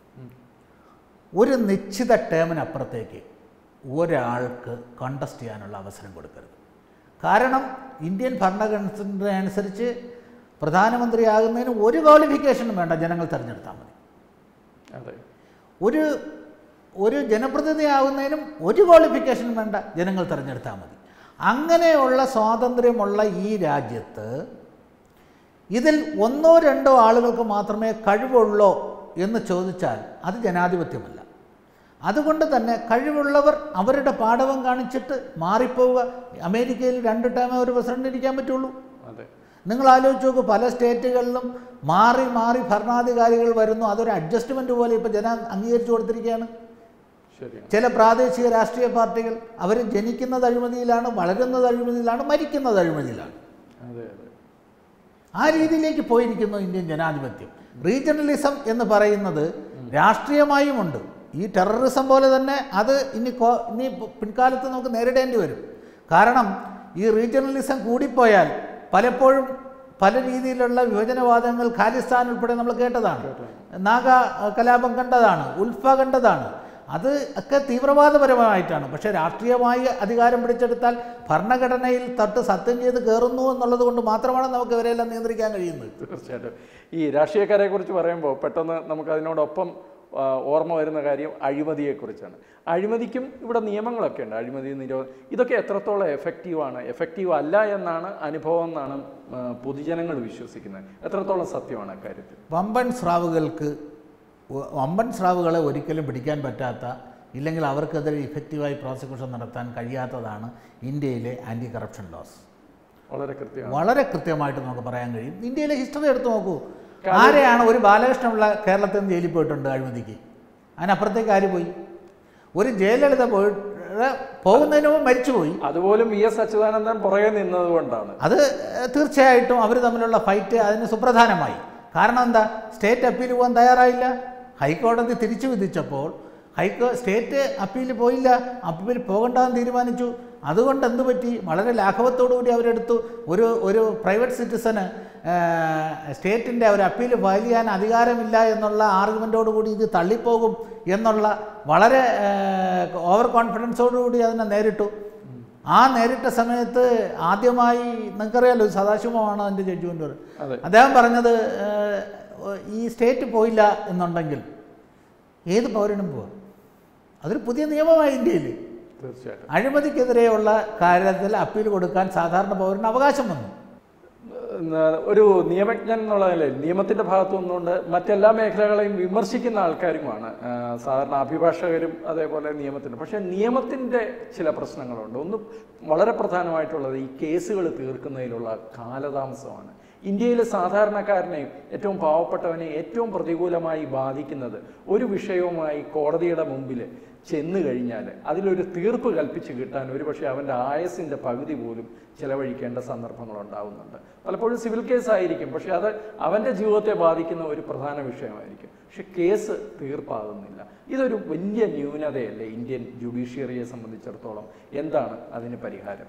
ഒരു നിശ്ചിത ടേമിനപ്പുറത്തേക്ക് ഒരാൾക്ക് കണ്ടസ്റ്റ് ചെയ്യാനുള്ള അവസരം കൊടുക്കരുത് കാരണം ഇന്ത്യൻ ഭരണഘടന അനുസരിച്ച് പ്രധാനമന്ത്രിയാകുന്നതിന് ഒരു ക്വാളിഫിക്കേഷനും വേണ്ട ജനങ്ങൾ തിരഞ്ഞെടുത്താൽ മതി അതെ ഒരു ഒരു ജനപ്രതിനിധിയാവുന്നതിനും ഒരു ക്വാളിഫിക്കേഷനും വേണ്ട ജനങ്ങൾ തിരഞ്ഞെടുത്താൽ മതി അങ്ങനെയുള്ള സ്വാതന്ത്ര്യമുള്ള ഈ രാജ്യത്ത് ഇതിൽ ഒന്നോ രണ്ടോ ആളുകൾക്ക് മാത്രമേ കഴിവുള്ളൂ എന്ന് ചോദിച്ചാൽ അത് ജനാധിപത്യമല്ല അതുകൊണ്ട് തന്നെ കഴിവുള്ളവർ അവരുടെ പാഠവം കാണിച്ചിട്ട് മാറിപ്പോവുക അമേരിക്കയിൽ രണ്ട് ടൈമേ ഒരു പ്രസിഡന്റ് ഇരിക്കാൻ പറ്റുള്ളൂ അതെ നിങ്ങൾ ആലോചിച്ച് നോക്കൂ പല സ്റ്റേറ്റുകളിലും മാറി മാറി ഭരണാധികാരികൾ വരുന്നു അതൊരു അഡ്ജസ്റ്റ്മെൻറ്റ് പോലെ ഇപ്പോൾ ജനം അംഗീകരിച്ചു കൊടുത്തിരിക്കുകയാണ് ശരിയാണ് ചില പ്രാദേശിക രാഷ്ട്രീയ പാർട്ടികൾ അവർ ജനിക്കുന്നത് അഴിമതിയിലാണ് വളരുന്നത് അഴിമതിയിലാണ് മരിക്കുന്നത് അഴിമതിയിലാണ് അതെ അതെ ആ രീതിയിലേക്ക് പോയിരിക്കുന്നു ഇന്ത്യൻ ജനാധിപത്യം റീജണലിസം എന്ന് പറയുന്നത് രാഷ്ട്രീയമായുമുണ്ട് ഈ ടെററിസം പോലെ തന്നെ അത് ഇനി കോ- ഇനി പിൻകാലത്ത് നമുക്ക് നേരിടേണ്ടി വരും കാരണം ഈ റീജണലിസം കൂടിപ്പോയാൽ പലപ്പോഴും പല രീതിയിലുള്ള വിഭജനവാദങ്ങൾ ഖാലിസ്ഥാൻ ഉൾപ്പെടെ നമ്മൾ കേട്ടതാണ് നാഗ അഹ്, കലാപം കണ്ടതാണ് ഉൽഫ കണ്ടതാണ് അത് ഒക്കെ തീവ്രവാദപരമായിട്ടാണ് പക്ഷേ രാഷ്ട്രീയമായി അധികാരം പിടിച്ചെടുത്താൽ ഭരണഘടനയിൽ തട്ട് സത്യം ചെയ്ത് കയറുന്നു എന്നുള്ളത് കൊണ്ട് മാത്രമാണ് നമുക്ക് ഇവരെല്ലാം നിയന്ത്രിക്കാൻ കഴിയുന്നത് തീർച്ചയായിട്ടും ഈ രാഷ്ട്രീയക്കാരെ കുറിച്ച് പറയുമ്പോൾ പെട്ടെന്ന് നമുക്ക് അതിനോടൊപ്പം ആ, ഓർമ്മ വരുന്ന കാര്യം അഴിമതിയെക്കുറിച്ചാണ് അഴിമതിക്കും ഇവിടെ നിയമങ്ങളൊക്കെ ഉണ്ട് അഴിമതി നിരോധനം ഇതൊക്കെ എത്രത്തോളം എഫക്റ്റീവാണ് എഫക്റ്റീവ് അല്ല എന്നാണ് അനുഭവം എന്നാണ് ആ, പൊതുജനങ്ങൾ വിശ്വസിക്കുന്നത് എത്രത്തോളം സത്യമാണ് അക്കാര്യത്തിൽ വമ്പൻ സ്രാവുകൾക്ക് വ- വമ്പൻ സ്രാവുകളെ ഒരിക്കലും പിടിക്കാൻ പറ്റാത്ത ഇല്ലെങ്കിൽ അവർക്കെതിരെ ഇഫക്റ്റീവായി പ്രോസിക്യൂഷൻ നടത്താൻ കഴിയാത്തതാണ് ഇന്ത്യയിലെ ആൻറ്റി കറപ്ഷൻ ലോസ് വളരെ കൃത്യമാണ് വളരെ കൃത്യമായിട്ട് നമുക്ക് പറയാൻ കഴിയും ഇന്ത്യയിലെ ഹിസ്റ്ററി എടുത്ത് നോക്കൂ ആരെയാണ് ഒരു ബാലകൃഷ്ണപിള്ള കേരളത്തിൽ നിന്ന് ജയിലിൽ പോയിട്ടുണ്ട് അഴിമതിക്ക് അതിനപ്പുറത്തേക്ക് ആര് പോയി ഒരു ജയലളിത പോയിട്ട് പോകുന്നതിന് മുമ്പ് മരിച്ചുപോയി അതുപോലും വി എസ് അച്യുതാനന്ദൻ പുറകെ നിന്നത് കൊണ്ടാണ് അത് തീർച്ചയായിട്ടും അവർ തമ്മിലുള്ള ഫൈറ്റ് അതിന് സുപ്രധാനമായി കാരണം എന്താ സ്റ്റേറ്റ് അപ്പീൽ പോകാൻ തയ്യാറായില്ല ഹൈക്കോടതി തിരിച്ചു വിധിച്ചപ്പോൾ ഹൈക്കോ സ്റ്റേറ്റ് അപ്പീൽ പോയില്ല അപ്പീൽ പോകണ്ടെന്ന് തീരുമാനിച്ചു അതുകൊണ്ട് എന്ത് പറ്റി വളരെ ലാഘവത്തോടു കൂടി അവരെടുത്തു ഒരു ഒരു പ്രൈവറ്റ് സിറ്റിസന് സ്റ്റേറ്റിൻ്റെ ഒരു അപ്പീൽ ഫയൽ ചെയ്യാൻ അധികാരമില്ല എന്നുള്ള ആർഗ്യുമെൻറ്റോടു കൂടി ഇത് തള്ളിപ്പോകും എന്നുള്ള വളരെ ഓവർ കോൺഫിഡൻസോടുകൂടി അതിനെ നേരിട്ടു ആ നേരിട്ട സമയത്ത് ആദ്യമായി നിങ്ങൾക്കറിയാലോ സദാശിവമാണ് അതിൻ്റെ ജഡ്ജ്മെൻ്റ് അതെ. അദ്ദേഹം പറഞ്ഞത് ഏഹ്, ഈ സ്റ്റേറ്റ് പോയില്ല എന്നുണ്ടെങ്കിൽ ഏത് പൗരനും പോവാം അതൊരു പുതിയ നിയമമായി ഇന്ത്യയിൽ തീർച്ചയായിട്ടും അഴിമതിക്കെതിരെയുള്ള കാര്യത്തിൽ അപ്പീൽ കൊടുക്കാൻ സാധാരണ പൗരന് അവകാശം വന്നു ഉം, ഒരു നിയമജ്ഞൻ എന്നുള്ള നിലയിൽ നിയമത്തിന്റെ ഭാഗത്തു നിന്നുകൊണ്ട് മറ്റെല്ലാ മേഖലകളെയും വിമർശിക്കുന്ന ആൾക്കാരുമാണ് ആ, സാധാരണ അഭിഭാഷകരും അതേപോലെ നിയമത്തിന് പക്ഷേ നിയമത്തിന്റെ ചില പ്രശ്നങ്ങളുണ്ട് ഒന്ന് വളരെ പ്രധാനമായിട്ടുള്ളത് ഈ കേസുകൾ തീർക്കുന്നതിലുള്ള കാലതാമസമാണ് ഇന്ത്യയിലെ സാധാരണക്കാരനെയും ഏറ്റവും പാവപ്പെട്ടവനെ ഏറ്റവും പ്രതികൂലമായി ബാധിക്കുന്നത് ഒരു വിഷയവുമായി കോടതിയുടെ മുമ്പിൽ ചെന്ന് കഴിഞ്ഞാൽ അതിലൊരു തീർപ്പ് കൽപ്പിച്ച് കിട്ടാൻ ഒരുപക്ഷെ അവൻ്റെ ആയസിൻ്റെ പകുതി പോലും ചെലവഴിക്കേണ്ട സന്ദർഭങ്ങൾ ഉണ്ടാവുന്നുണ്ട് പലപ്പോഴും സിവിൽ കേസ് ആയിരിക്കും പക്ഷെ അത് അവൻ്റെ ജീവിതത്തെ ബാധിക്കുന്ന ഒരു പ്രധാന വിഷയമായിരിക്കും പക്ഷെ കേസ് തീർപ്പാകുന്നില്ല ഇതൊരു വലിയ ന്യൂനതയല്ലേ ഇന്ത്യൻ ജുഡീഷ്യറിയെ സംബന്ധിച്ചിടത്തോളം എന്താണ് അതിന് പരിഹാരം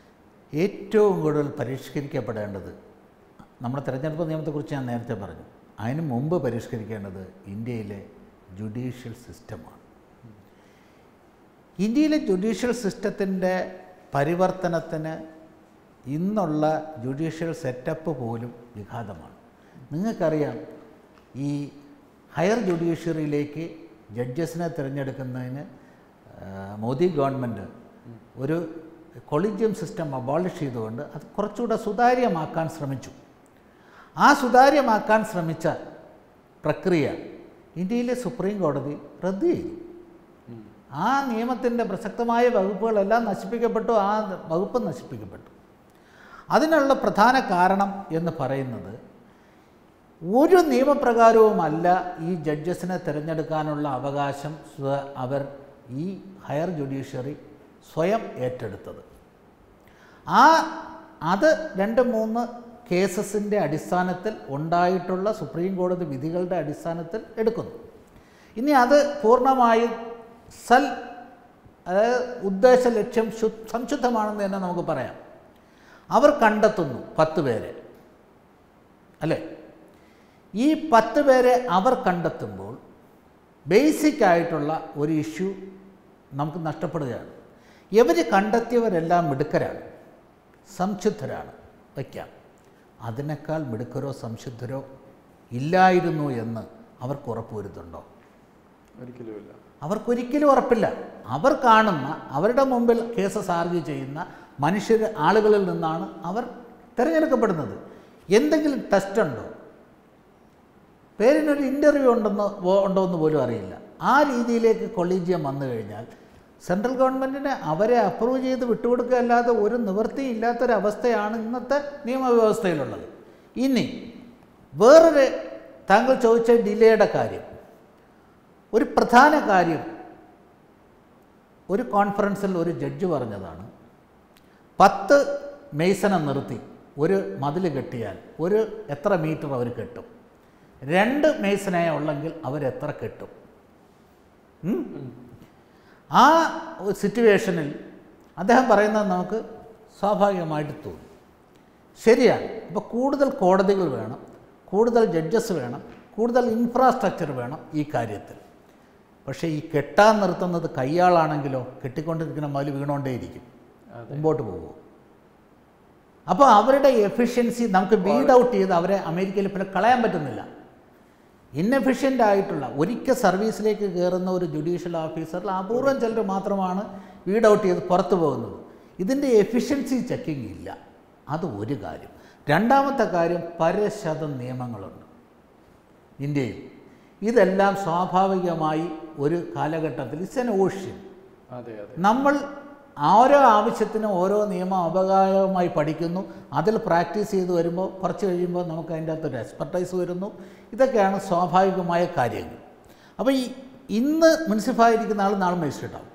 ഏറ്റവും കൂടുതൽ പരിഷ്കരിക്കപ്പെടേണ്ടത് നമ്മുടെ തെരഞ്ഞെടുപ്പ് നിയമത്തെക്കുറിച്ച് ഞാൻ നേരത്തെ പറഞ്ഞു അതിന് മുമ്പ് പരിഷ്കരിക്കേണ്ടത് ഇന്ത്യയിലെ ജുഡീഷ്യൽ സിസ്റ്റമാണ് ഇന്ത്യയിലെ ജുഡീഷ്യൽ സിസ്റ്റത്തിൻ്റെ പരിവർത്തനത്തിന് ഇന്നുള്ള ജുഡീഷ്യൽ സെറ്റപ്പ് പോലും വിഘാതമാണ് നിങ്ങൾക്കറിയാം ഈ ഹയർ ജുഡീഷ്യറിയിലേക്ക് ജഡ്ജസിനെ തിരഞ്ഞെടുക്കുന്നതിന് ആ, മോദി ഗവൺമെൻറ് ഒരു കൊളീജിയം സിസ്റ്റം അബോളിഷ് ചെയ്തുകൊണ്ട് അത് കുറച്ചുകൂടെ സുതാര്യമാക്കാൻ ശ്രമിച്ചു ആ സുതാര്യമാക്കാൻ ശ്രമിച്ച പ്രക്രിയ ഇന്ത്യയിലെ സുപ്രീം കോടതി റദ്ദ് ചെയ്തു ആ നിയമത്തിൻ്റെ പ്രസക്തമായ വകുപ്പുകളെല്ലാം നശിപ്പിക്കപ്പെട്ടു ആ വകുപ്പ് നശിപ്പിക്കപ്പെട്ടു അതിനുള്ള പ്രധാന കാരണം എന്ന് പറയുന്നത് ഒരു നിയമപ്രകാരവുമല്ല ഈ ജഡ്ജസിനെ തിരഞ്ഞെടുക്കാനുള്ള അവകാശം സ്വ- അവർ ഈ ഹയർ ജുഡീഷ്യറി സ്വയം ഏറ്റെടുത്തത് ആ അത് രണ്ട് മൂന്ന് കേസസിൻ്റെ അടിസ്ഥാനത്തിൽ ഉണ്ടായിട്ടുള്ള സുപ്രീം കോടതി വിധികളുടെ അടിസ്ഥാനത്തിൽ എടുക്കുന്നു ഇനി അത് പൂർണ്ണമായും സൽ അതായത് ഉദ്ദേശ ലക്ഷ്യം ശു സംശുദ്ധമാണെന്ന് തന്നെ നമുക്ക് പറയാം അവർ കണ്ടെത്തുന്നു പത്ത് പേരെ അല്ലേ ഈ പത്ത് പേരെ അവർ കണ്ടെത്തുമ്പോൾ ബേസിക് ആയിട്ടുള്ള ഒരു ഇഷ്യൂ നമുക്ക് നഷ്ടപ്പെടുകയാണ് ഇവർ കണ്ടെത്തിയവരെല്ലാം മിടുക്കരാണ് സംശുദ്ധരാണ് വയ്ക്കാം അതിനേക്കാൾ മിടുക്കരോ സംശുദ്ധരോ ഇല്ലായിരുന്നു എന്ന് അവർക്ക് ഉറപ്പ് വരുത്തുണ്ടോ ഒരിക്കലുമില്ല അവർക്കൊരിക്കലും ഉറപ്പില്ല അവർ കാണുന്ന അവരുടെ മുമ്പിൽ കേസസ് ആർഗ്യൂ ചെയ്യുന്ന മനുഷ്യർ ആളുകളിൽ നിന്നാണ് അവർ തിരഞ്ഞെടുക്കപ്പെടുന്നത് എന്തെങ്കിലും ടെസ്റ്റ് ഉണ്ടോ പേരിനൊരു ഇൻ്റർവ്യൂ ഉണ്ടെന്ന് പോ- ഉണ്ടോ എന്ന് പോലും അറിയില്ല ആ രീതിയിലേക്ക് കൊളീജിയം വന്നു കഴിഞ്ഞാൽ സെൻട്രൽ ഗവൺമെൻറ്റിന് അവരെ അപ്രൂവ് ചെയ്ത് വിട്ടുകൊടുക്കുക അല്ലാതെ ഒരു നിവൃത്തിയും ഇല്ലാത്തൊരവസ്ഥയാണ് ഇന്നത്തെ നിയമവ്യവസ്ഥയിലുള്ളത് ഇനി വേറൊരു താങ്കൾ ചോദിച്ച ഡിലേയുടെ കാര്യം ഒരു പ്രധാന കാര്യം ഒരു കോൺഫറൻസിൽ ഒരു ജഡ്ജ് പറഞ്ഞതാണ് പത്ത് മെയ്സനെ നിർത്തി ഒരു മതിൽ കെട്ടിയാൽ ഒരു എത്ര മീറ്റർ അവർ കെട്ടും രണ്ട് മെയ്സനെ ഉള്ളെങ്കിൽ അവരെത്ര കെട്ടും ഉം? ആ സിറ്റുവേഷനിൽ അദ്ദേഹം പറയുന്നത് നമുക്ക് സ്വാഭാവികമായിട്ട് തോന്നും ശരിയാണ് അപ്പോൾ കൂടുതൽ കോടതികൾ വേണം കൂടുതൽ ജഡ്ജസ് വേണം കൂടുതൽ ഇൻഫ്രാസ്ട്രക്ചർ വേണം ഈ കാര്യത്തിൽ പക്ഷേ ഈ കെട്ടാൻ നിർത്തുന്നത് കയ്യാളാണെങ്കിലോ കെട്ടിക്കൊണ്ടിരിക്കുന്ന മതിൽ വീണുകൊണ്ടേയിരിക്കും മുമ്പോട്ട് പോകുമോ അപ്പോൾ അവരുടെ എഫിഷ്യൻസി നമുക്ക് ബീഡ് ഔട്ട് ചെയ്ത് അവരെ അമേരിക്കയിൽ പിന്നെ കളയാൻ പറ്റുന്നില്ല ഇന്നെഫിഷ്യൻ്റ് ആയിട്ടുള്ള ഒരിക്കൽ സർവീസിലേക്ക് കയറുന്ന ഒരു ജുഡീഷ്യൽ ഓഫീസറിൽ അപൂർവം ചിലർ മാത്രമാണ് വീഡ് ഔട്ട് ചെയ്ത് പുറത്തു പോകുന്നത് ഇതിൻ്റെ എഫിഷ്യൻസി ചെക്കിംഗ് ഇല്ല അത് ഒരു കാര്യം രണ്ടാമത്തെ കാര്യം പരശതം നിയമങ്ങളുണ്ട് ഇന്ത്യയിൽ ഇതെല്ലാം സ്വാഭാവികമായി ഒരു കാലഘട്ടത്തിൽ ഇറ്റ്സ് എൻ ഓഷ്യൻ അതെ അതെ നമ്മൾ ഓരോ ആവശ്യത്തിനും ഓരോ നിയമം അപകാരമായി പഠിക്കുന്നു അതിൽ പ്രാക്ടീസ് ചെയ്ത് വരുമ്പോൾ കുറച്ച് കഴിയുമ്പോൾ നമുക്ക് അതിൻ്റെ അകത്തൊരു എക്സ്പെർട്ടൈസ് വരുന്നു ഇതൊക്കെയാണ് സ്വാഭാവികമായ കാര്യങ്ങൾ അപ്പോൾ ഈ ഇന്ന് മുനിസിപ്പായിരിക്കുന്ന ആൾ നാളെ മജിസ്ട്രേറ്റ് ആവും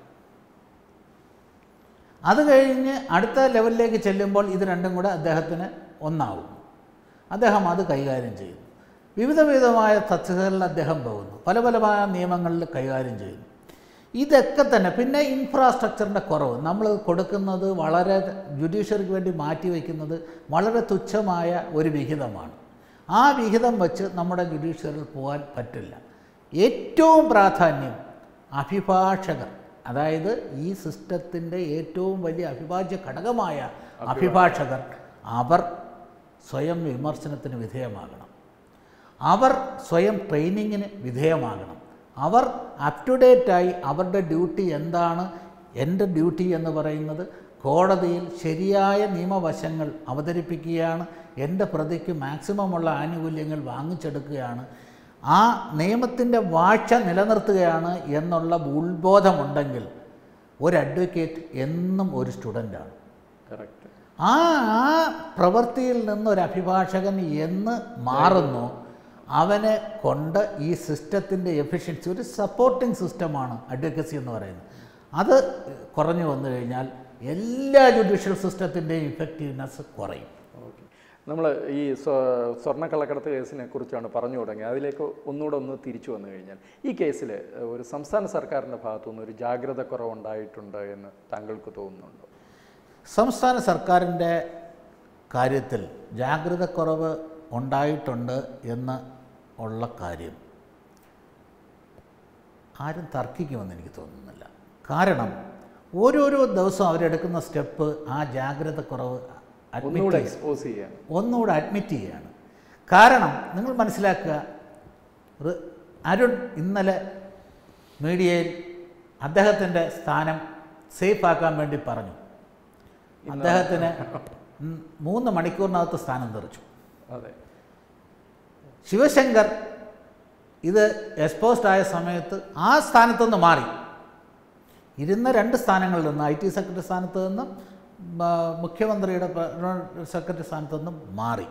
അത് കഴിഞ്ഞ് അടുത്ത ലെവലിലേക്ക് ചെല്ലുമ്പോൾ ഇത് രണ്ടും കൂടെ അദ്ദേഹത്തിന് ഒന്നാവും അദ്ദേഹം അത് കൈകാര്യം ചെയ്യുന്നു വിവിധ വിധമായ തസ്തികകളിൽ അദ്ദേഹം പോകുന്നു പല പല പല നിയമങ്ങളിൽ കൈകാര്യം ചെയ്യുന്നു ഇതൊക്കെ തന്നെ പിന്നെ ഇൻഫ്രാസ്ട്രക്ചറിൻ്റെ കുറവ് നമ്മൾ കൊടുക്കുന്നത് വളരെ ജുഡീഷ്യറിക്ക് വേണ്ടി മാറ്റിവെക്കുന്നത് വളരെ തുച്ഛമായ ഒരു വിഹിതമാണ് ആ വിഹിതം വെച്ച് നമ്മുടെ ജുഡീഷ്യറിൽ പോകാൻ പറ്റില്ല ഏറ്റവും പ്രാധാന്യം അഭിഭാഷകർ അതായത് ഈ സിസ്റ്റത്തിൻ്റെ ഏറ്റവും വലിയ അഭിഭാജ്യ ഘടകമായ അഭിഭാഷകർ അവർ സ്വയം വിമർശനത്തിന് വിധേയമാകണം അവർ സ്വയം ട്രെയിനിങ്ങിന് വിധേയമാകണം അവർ അപ് ടു ഡേറ്റായി അവരുടെ ഡ്യൂട്ടി എന്താണ് എൻ്റെ ഡ്യൂട്ടി എന്ന് പറയുന്നത് കോടതിയിൽ ശരിയായ നിയമവശങ്ങൾ അവതരിപ്പിക്കുകയാണ് എൻ്റെ പ്രതിക്ക് മാക്സിമമുള്ള ആനുകൂല്യങ്ങൾ വാങ്ങിച്ചെടുക്കുകയാണ് ആ നിയമത്തിൻ്റെ വാഴ്ച നിലനിർത്തുകയാണ് എന്നുള്ള ഉത്ബോധമുണ്ടെങ്കിൽ ഒരു അഡ്വക്കേറ്റ് എന്നും ഒരു സ്റ്റുഡൻ്റാണ് കറക്റ്റ് ആ ആ പ്രവൃത്തിയിൽ നിന്ന് ഒരു അഭിഭാഷകൻ എന്ന് മാറുന്നു അവനെ കൊണ്ട് ഈ സിസ്റ്റത്തിൻ്റെ എഫിഷ്യൻസി ഒരു സപ്പോർട്ടിംഗ് സിസ്റ്റമാണ് അഡ്വക്കസി എന്ന് പറയുന്നത് അത് കുറഞ്ഞു വന്നു കഴിഞ്ഞാൽ എല്ലാ ജുഡീഷ്യൽ സിസ്റ്റത്തിൻ്റെയും ഇഫക്റ്റീവ്നെസ് കുറയും ഓക്കെ നമ്മൾ ഈ സ്വ- സ്വർണ്ണക്കള്ളക്കടത്ത് കേസിനെ കുറിച്ചാണ് പറഞ്ഞു തുടങ്ങിയത് അതിലേക്ക് ഒന്നുകൂടെ ഒന്ന് തിരിച്ചു വന്നു കഴിഞ്ഞാൽ ഈ കേസിൽ ഒരു സംസ്ഥാന സർക്കാരിൻ്റെ ഭാഗത്തുനിന്ന് ഒരു ജാഗ്രത കുറവുണ്ടായിട്ടുണ്ട് എന്ന് താങ്കൾക്ക് തോന്നുന്നുണ്ടോ സംസ്ഥാന സർക്കാരിൻ്റെ കാര്യത്തിൽ ജാഗ്രതക്കുറവ് ഉണ്ടായിട്ടുണ്ട് എന്ന് ഉള്ള കാര്യം ആരും തർക്കിക്കുമെന്ന് എനിക്ക് തോന്നുന്നില്ല കാരണം ഓരോരോ ദിവസവും അവരെടുക്കുന്ന സ്റ്റെപ്പ് ആ ജാഗ്രതക്കുറവ് admit ഒന്നുകൂടെ ചെയ്യും. എക്സ്പോസ് ചെയ്യാൻ ഒന്നുകൂടെ അഡ്മിറ്റ് ചെയ്യുകയാണ് കാരണം നിങ്ങൾ മനസ്സിലാക്കുക റ്- അരുൺ ഇന്നലെ മീഡിയയിൽ അദ്ദേഹത്തിൻ്റെ സ്ഥാനം സേഫ് ആക്കാൻ വേണ്ടി പറഞ്ഞു അദ്ദേഹത്തിന് ഉം മൂന്ന് മണിക്കൂറിനകത്ത് സ്ഥാനം തെറിച്ചു അതെ ശിവശങ്കർ ഇത് എക്സ്പോസ്ഡ് ആയ സമയത്ത് ആ സ്ഥാനത്തുനിന്ന് മാറി ഇരുന്ന രണ്ട് സ്ഥാനങ്ങളിൽ നിന്ന് ഐ ടി സെക്രട്ടറി സ്ഥാനത്ത് നിന്നും ആ, മുഖ്യമന്ത്രിയുടെ പ്ര- സെക്രട്ടറി സ്ഥാനത്ത് നിന്നും മാറി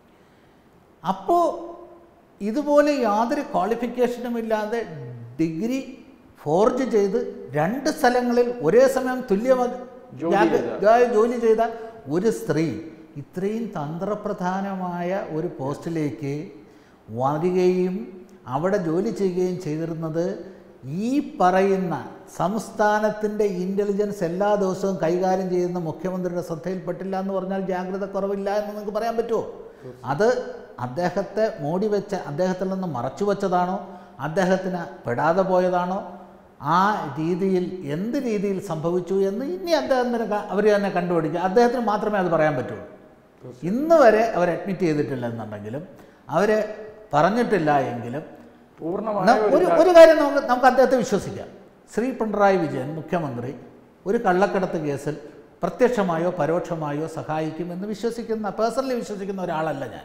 അപ്പോൾ ഇതുപോലെ യാതൊരു ക്വാളിഫിക്കേഷനും ഇല്ലാതെ ഡിഗ്രി ഫോർജ് ചെയ്ത് രണ്ട് സ്ഥലങ്ങളിൽ ഒരേ സമയം തുല്യമായി ജോലി ജാഗ- ചെയ്ത. ജാ- ജോലി ചെയ്ത ഒരു സ്ത്രീ ഇത്രയും തന്ത്രപ്രധാനമായ ഒരു പോസ്റ്റിലേക്ക് വരികയും അവിടെ ജോലി ചെയ്യുകയും ചെയ്തിരുന്നത് ഈ പറയുന്ന സംസ്ഥാനത്തിൻ്റെ ഇൻ്റലിജൻസ് എല്ലാ ദിവസവും കൈകാര്യം ചെയ്യുന്ന മുഖ്യമന്ത്രിയുടെ ശ്രദ്ധയിൽപ്പെട്ടില്ല എന്ന് പറഞ്ഞാൽ ജാഗ്രത കുറവില്ല എന്ന് നിങ്ങൾക്ക് പറയാൻ പറ്റുമോ അത് അദ്ദേഹത്തെ മൂടി വെച്ച അദ്ദേഹത്തിൽ നിന്ന് മറച്ചു വച്ചതാണോ അദ്ദേഹത്തിന് പെടാതെ പോയതാണോ ആ രീതിയിൽ എന്ത് രീതിയിൽ സംഭവിച്ചു എന്ന് ഇനി അദ്ദേഹത്തിന് അവർ തന്നെ കണ്ടുപിടിക്കുക അദ്ദേഹത്തിന് മാത്രമേ അത് പറയാൻ പറ്റുള്ളൂ ഇന്ന് വരെ അവർ അഡ്മിറ്റ് ചെയ്തിട്ടില്ല എന്നുണ്ടെങ്കിലും അവർ പറഞ്ഞിട്ടില്ല എങ്കിലും പൂർണ്ണമായ ന- ഒരു ഒരു കാര്യം നമുക്ക് നമുക്ക് അദ്ദേഹത്തെ വിശ്വസിക്കാം ശ്രീ പിണറായി വിജയൻ മുഖ്യമന്ത്രി ഒരു കള്ളക്കടത്ത് കേസിൽ പ്രത്യക്ഷമായോ പരോക്ഷമായോ സഹായിക്കുമെന്ന് വിശ്വസിക്കുന്ന പേഴ്സണലി വിശ്വസിക്കുന്ന ഒരാളല്ല ഞാൻ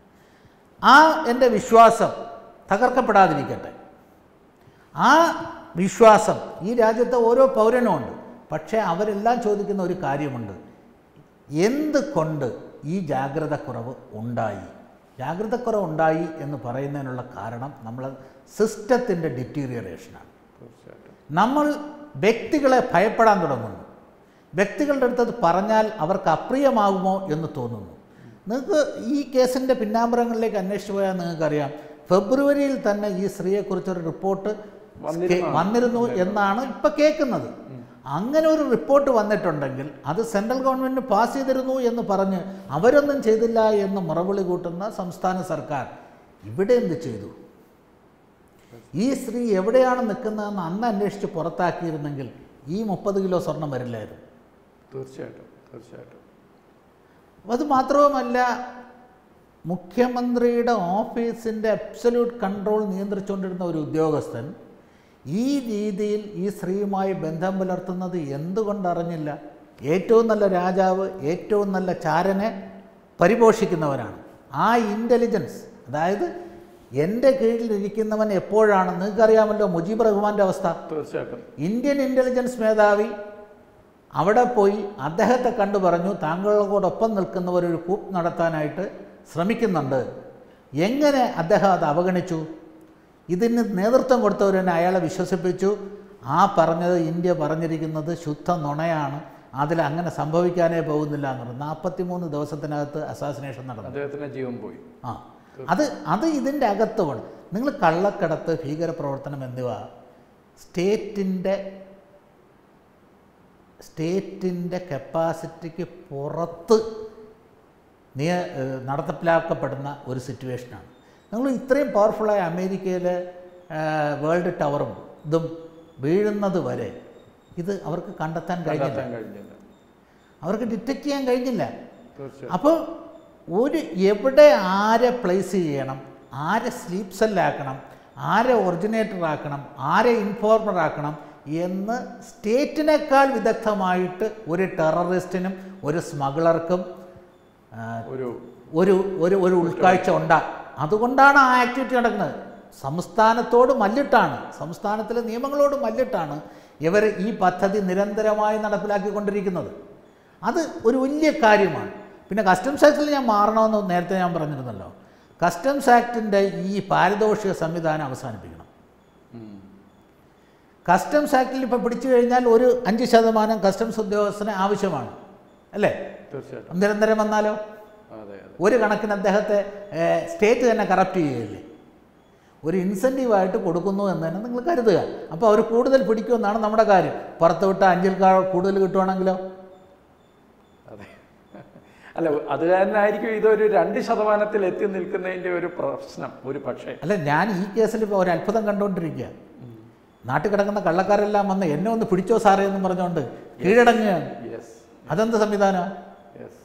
ആ എൻ്റെ വിശ്വാസം തകർക്കപ്പെടാതിരിക്കട്ടെ ആ വിശ്വാസം ഈ രാജ്യത്തെ ഓരോ പൗരനും ഉണ്ട് പക്ഷേ അവരെല്ലാം ചോദിക്കുന്ന ഒരു കാര്യമുണ്ട് എന്തുകൊണ്ട് ഈ ജാഗ്രതക്കുറവ് ഉണ്ടായി ജാഗ്രതക്കുറവ് ഉണ്ടായി എന്ന് പറയുന്നതിനുള്ള കാരണം നമ്മൾ സിസ്റ്റത്തിൻ്റെ ഡിറ്റീരിയറേഷനാണ് തീർച്ചയായിട്ടും നമ്മൾ വ്യക്തികളെ ഭയപ്പെടാൻ തുടങ്ങുന്നു വ്യക്തികളുടെ അടുത്തത് പറഞ്ഞാൽ അവർക്ക് അപ്രിയമാകുമോ എന്ന് തോന്നുന്നു നിങ്ങൾക്ക് ഈ കേസിൻ്റെ പിന്നാമ്പറങ്ങളിലേക്ക് അന്വേഷിച്ച് പോയാൽ നിങ്ങൾക്കറിയാം ഫെബ്രുവരിയിൽ തന്നെ ഈ സ്ത്രീയെക്കുറിച്ചൊരു റിപ്പോർട്ട് വന്നിരുന്നതാണ്. വന്നിരുന്നു എന്നാണ് ഇപ്പം കേൾക്കുന്നത് അങ്ങനെ ഒരു റിപ്പോർട്ട് വന്നിട്ടുണ്ടെങ്കിൽ അത് സെൻട്രൽ ഗവൺമെൻറ് പാസ് ചെയ്തിരുന്നു എന്ന് പറഞ്ഞ് അവരൊന്നും ചെയ്തില്ല എന്ന് മുറവിളി കൂട്ടുന്ന സംസ്ഥാന സർക്കാർ ഇവിടെ എന്ത് ചെയ്തു ഈ സ്ത്രീ എവിടെയാണ് നിൽക്കുന്നതെന്ന് അന്ന് അന്വേഷിച്ച് പുറത്താക്കിയിരുന്നെങ്കിൽ ഈ മുപ്പത് കിലോ സ്വർണം വരില്ലായിരുന്നു തീർച്ചയായിട്ടും തീർച്ചയായിട്ടും അത് മാത്രവുമല്ല മുഖ്യമന്ത്രിയുടെ ഓഫീസിൻ്റെ അബ്സല്യൂട്ട് കൺട്രോൾ നിയന്ത്രിച്ചുകൊണ്ടിരുന്ന ഒരു ഉദ്യോഗസ്ഥൻ ഈ രീതിയിൽ ഈ സ്ത്രീയുമായി ബന്ധം പുലർത്തുന്നത് എന്തുകൊണ്ടറിഞ്ഞില്ല ഏറ്റവും നല്ല രാജാവ് ഏറ്റവും നല്ല ചാരനെ പരിപോഷിക്കുന്നവനാണ് ആ ഇൻ്റലിജൻസ് അതായത് എൻ്റെ കീഴിലിരിക്കുന്നവൻ എപ്പോഴാണ് നിങ്ങൾക്കറിയാമല്ലോ മുജീബ് റഹ്മാൻ്റെ അവസ്ഥ തീർച്ചയായിട്ടും ഇന്ത്യൻ ഇൻ്റലിജൻസ് മേധാവി അവിടെ പോയി അദ്ദേഹത്തെ കണ്ടു പറഞ്ഞു താങ്കളോടൊപ്പം നിൽക്കുന്നവർ ഒരു കൂപ്പ് നടത്താനായിട്ട് ശ്രമിക്കുന്നുണ്ട് എങ്ങനെ അദ്ദേഹം അത് അവഗണിച്ചു ഇതിന് നേതൃത്വം കൊടുത്തവരെന്നെ അയാളെ വിശ്വസിപ്പിച്ചു ആ പറഞ്ഞത് ഇന്ത്യ പറഞ്ഞിരിക്കുന്നത് ശുദ്ധ നുണയാണ് അതിൽ അങ്ങനെ സംഭവിക്കാനേ പോകുന്നില്ല എന്ന് പറഞ്ഞു നാൽപ്പത്തി മൂന്ന് ദിവസത്തിനകത്ത് അസാസിനേഷൻ നടന്നു അദ്ദേഹത്തിന്റെ ജീവൻ പോയി ആ അത് അത് ഇതിൻ്റെ അകത്തുമാണ് നിങ്ങൾ കള്ളക്കടത്ത് ഭീകരപ്രവർത്തനം എന്നിവ സ്റ്റേറ്റിൻ്റെ സ്റ്റേറ്റിൻ്റെ കപ്പാസിറ്റിക്ക് പുറത്ത് നിയ ഏഹ് നടത്തപ്പിലാക്കപ്പെടുന്ന ഒരു സിറ്റുവേഷനാണ് നിങ്ങൾ ഇത്രയും പവർഫുള്ളായ അമേരിക്കയിലെ വേൾഡ് ടവറും ഇതും വീഴുന്നത് വരെ ഇത് അവർക്ക് കണ്ടെത്താൻ കഴിഞ്ഞില്ല കണ്ടെത്താൻ കഴിഞ്ഞില്ല അവർക്ക് ഡിറ്റക്റ്റ് ചെയ്യാൻ കഴിഞ്ഞില്ല തീർച്ചയായും അപ്പോൾ ഒരു എവിടെ ആരെ പ്ലേസ് ചെയ്യണം ആരെ സ്ലീപ്പ് സെല്ലാക്കണം ആരെ ഒറിജിനേറ്റർ ആക്കണം ആരെ ഇൻഫോർമർ ആക്കണം എന്ന് സ്റ്റേറ്റിനേക്കാൾ വിദഗ്ധമായിട്ട് ഒരു ടെററിസ്റ്റിനും ഒരു സ്മഗ്ലർക്കും ആ, ഒരു ഒരു ഒരു ഒരു ഉൾക്കാഴ്ച ഉണ്ടാ അതുകൊണ്ടാണ് ആ ആക്ടിവിറ്റി നടക്കുന്നത് സംസ്ഥാനത്തോട് മല്ലിട്ടാണ് സംസ്ഥാനത്തിലെ നിയമങ്ങളോട് മല്ലിട്ടാണ് ഇവർ ഈ പദ്ധതി നിരന്തരമായി നടപ്പിലാക്കിക്കൊണ്ടിരിക്കുന്നത് അത് ഒരു വലിയ കാര്യമാണ് പിന്നെ കസ്റ്റംസ് ആക്ടിൽ ഞാൻ മാറണമെന്ന് നേരത്തെ ഞാൻ പറഞ്ഞിരുന്നല്ലോ കസ്റ്റംസ് ആക്ടിൻ്റെ ഈ പാരിതോഷിക സംവിധാനം അവസാനിപ്പിക്കണം ഉം. കസ്റ്റംസ് ആക്ടിൽ ഇപ്പോൾ പിടിച്ചു കഴിഞ്ഞാൽ ഒരു അഞ്ച് ശതമാനം കസ്റ്റംസ് ഉദ്യോഗസ്ഥന് ആവശ്യമാണ് അല്ലേ തീർച്ചയായിട്ടും നിരന്തരം വന്നാലോ അതെ അതെ ഒരു കണക്കിന് അദ്ദേഹത്തെ ഏഹ്, സ്റ്റേറ്റ് തന്നെ കറപ്റ്റ് ചെയ്യുകയില്ലേ ഒരു ഇൻസെൻറ്റീവായിട്ട് കൊടുക്കുന്നു എന്ന് തന്നെ നിങ്ങൾ കരുതുക അപ്പോൾ അവർ കൂടുതൽ പിടിക്കുമെന്നാണ് നമ്മുടെ കാര്യം പുറത്ത് വിട്ട അഞ്ചിൽ കാ- കൂടുതൽ കിട്ടുവാണെങ്കിലോ അതെ അല്ല അത് തന്നെയായിരിക്കും ഇതൊരു രണ്ട് ശതമാനത്തിൽ എത്തി നിൽക്കുന്നതിന്റെ ഒരു പ്രശ്നം ഒരു പക്ഷേ അല്ല ഞാൻ ഈ കേസിൽ ഇപ്പോൾ ഒരു അത്ഭുതം കണ്ടുകൊണ്ടിരിക്കുക നാട്ടിൽ കിടക്കുന്ന കള്ളക്കാരെല്ലാം വന്ന് എന്നെ ഒന്ന് പിടിച്ചോ സാറേ എന്ന് പറഞ്ഞുകൊണ്ട് കീഴടങ്ങുകയാണ് യെസ് അതെന്ത് സംവിധാനമാണ് യെസ്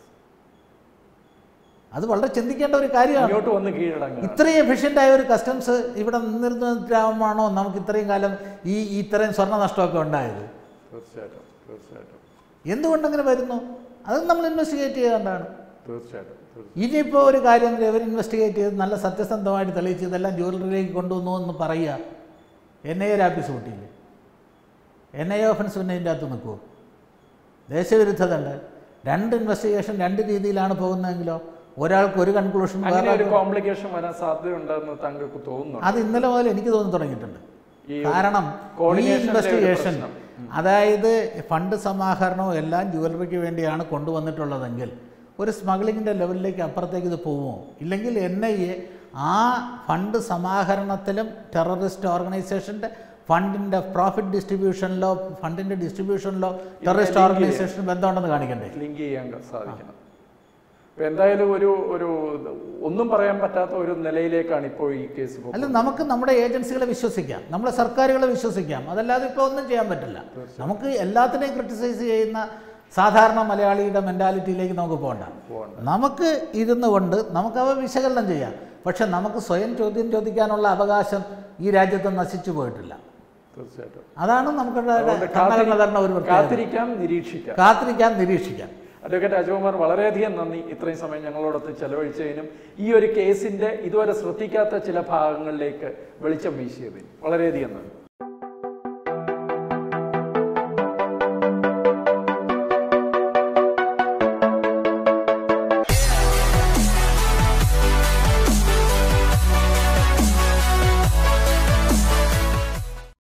അത് വളരെ ചിന്തിക്കേണ്ട ഒരു കാര്യമാണ് ഇങ്ങോട്ട് വന്ന് കീഴടങ്ങുക ഇത്രയും എഫിഷ്യൻ്റ് ആയ ഒരു കസ്റ്റംസ് ഇവിടെ നിന്നിരുന്നിട്ടാണോ നമുക്ക് ഇത്രയും കാലം ഈ ഈ ഇത്രയും സ്വർണ്ണ നഷ്ടമൊക്കെ ഉണ്ടായത് തീർച്ചയായിട്ടും തീർച്ചയായിട്ടും എന്തുകൊണ്ടങ്ങനെ വരുന്നു അത് നമ്മൾ ഇൻവെസ്റ്റിഗേറ്റ് ചെയ്യേണ്ടതാണ് തീർച്ചയായിട്ടും തീർച്ചയായിട്ടും. ഇനിയിപ്പോൾ ഒരു കാര്യം ഇവർ ഇൻവെസ്റ്റിഗേറ്റ് ചെയ്ത് നല്ല സത്യസന്ധമായിട്ട് തെളിയിച്ച് ഇതെല്ലാം ജ്വല്ലറിയിലേക്ക് കൊണ്ടുവന്നു എന്ന് പറയുക എൻ ഐ ഒരു ആഫീസ് കൂട്ടിയില്ലേ എൻ ഐ ഓഫൻസ് പിന്നെ ഇതിൻ്റെ അകത്ത് നിൽക്കുമോ ദേശവിരുദ്ധത ഉണ്ട് രണ്ട് ഇൻവെസ്റ്റിഗേഷൻ രണ്ട് രീതിയിലാണ് പോകുന്നതെങ്കിലോ ഒരാൾക്ക് ഒരു കൺക്ലൂഷൻ അങ്ങനെ ഒരു വേറെ കോംപ്ലിക്കേഷൻ വരാൻ സാധ്യതയുണ്ടെന്ന് താങ്കൾക്ക് തോന്നുന്നു അത് ഇന്നലെ മുതൽ എനിക്ക് തോന്നി തുടങ്ങിയിട്ടുണ്ട് ഈ കാരണം ഈ coordination ന്റെ ഒരു ഇൻവെസ്റ്റിഗേഷൻ പ്രശ്നം. അതായത് ഫണ്ട് സമാഹരണവും എല്ലാം ജുവലറിക്ക് വേണ്ടിയാണ് കൊണ്ടുവന്നിട്ടുള്ളതെങ്കിൽ ഒരു സ്മഗ്ലിങ്ങിൻ്റെ ലെവലിലേക്ക് അപ്പുറത്തേക്ക് ഇത് പോകുമോ ഇല്ലെങ്കിൽ എൻ ഐ എ ആ ഫണ്ട് സമാഹരണത്തിലും ടെററിസ്റ്റ് ഓർഗനൈസേഷൻ്റെ ഫണ്ടിൻ്റെ പ്രോഫിറ്റ് ഡിസ്ട്രിബ്യൂഷനിലോ ഫണ്ടിൻ്റെ ഡിസ്ട്രിബ്യൂഷനിലോ ടെററിസ്റ്റ് link ഓർഗനൈസേഷന് ബന്ധമുണ്ടെന്ന് കാണിക്കണ്ടേ ലിങ്ക് ചെയ്യാൻ സാധിക്കണം ഇപ്പൊ എന്തായാലും ഒരു ഒരു ഒന്നും പറയാൻ പറ്റാത്ത ഒരു നിലയിലേക്കാണ് ഇപ്പോൾ ഈ കേസ് പോകുന്നത്. അല്ല നമുക്ക് നമ്മുടെ ഏജൻസികളെ വിശ്വസിക്കാം നമ്മുടെ സർക്കാരുകളെ വിശ്വസിക്കാം അതല്ലാതെ ഇപ്പോൾ ഒന്നും ചെയ്യാൻ പറ്റില്ല നമുക്ക് എല്ലാത്തിനെയും ക്രിട്ടിസൈസ് ചെയ്യുന്ന സാധാരണ മലയാളിയുടെ മെൻറ്റാലിറ്റിയിലേക്ക് നമുക്ക് പോകണ്ട പോകണ്ട. നമുക്ക് ഇരുന്നു കൊണ്ട് നമുക്ക് അവ വിശകലനം ചെയ്യാം പക്ഷെ നമുക്ക് സ്വയം ചോദ്യം ചോദിക്കാനുള്ള അവകാശം ഈ രാജ്യത്ത് നശിച്ചു പോയിട്ടില്ല തീർച്ചയായിട്ടും അതാണ് നമുക്ക് അതുകൊണ്ട് ഭരണഘടന തരുന്ന ഒരു പ്രത്യേകത കാത്തിരിക്കാം നിരീക്ഷിക്കാം കാത്തിരിക്കാം നിരീക്ഷിക്കാം അഡ്വക്കേറ്റ് അജകുമാർ വളരെയധികം നന്ദി ഇത്രയും സമയം ഞങ്ങളോടൊത്ത് ചെലവഴിച്ചതിനും ഈ ഒരു കേസിന്റെ ഇതുവരെ ശ്രദ്ധിക്കാത്ത ചില ഭാഗങ്ങളിലേക്ക് വെളിച്ചം വീശിയതിനും വളരെയധികം നന്ദി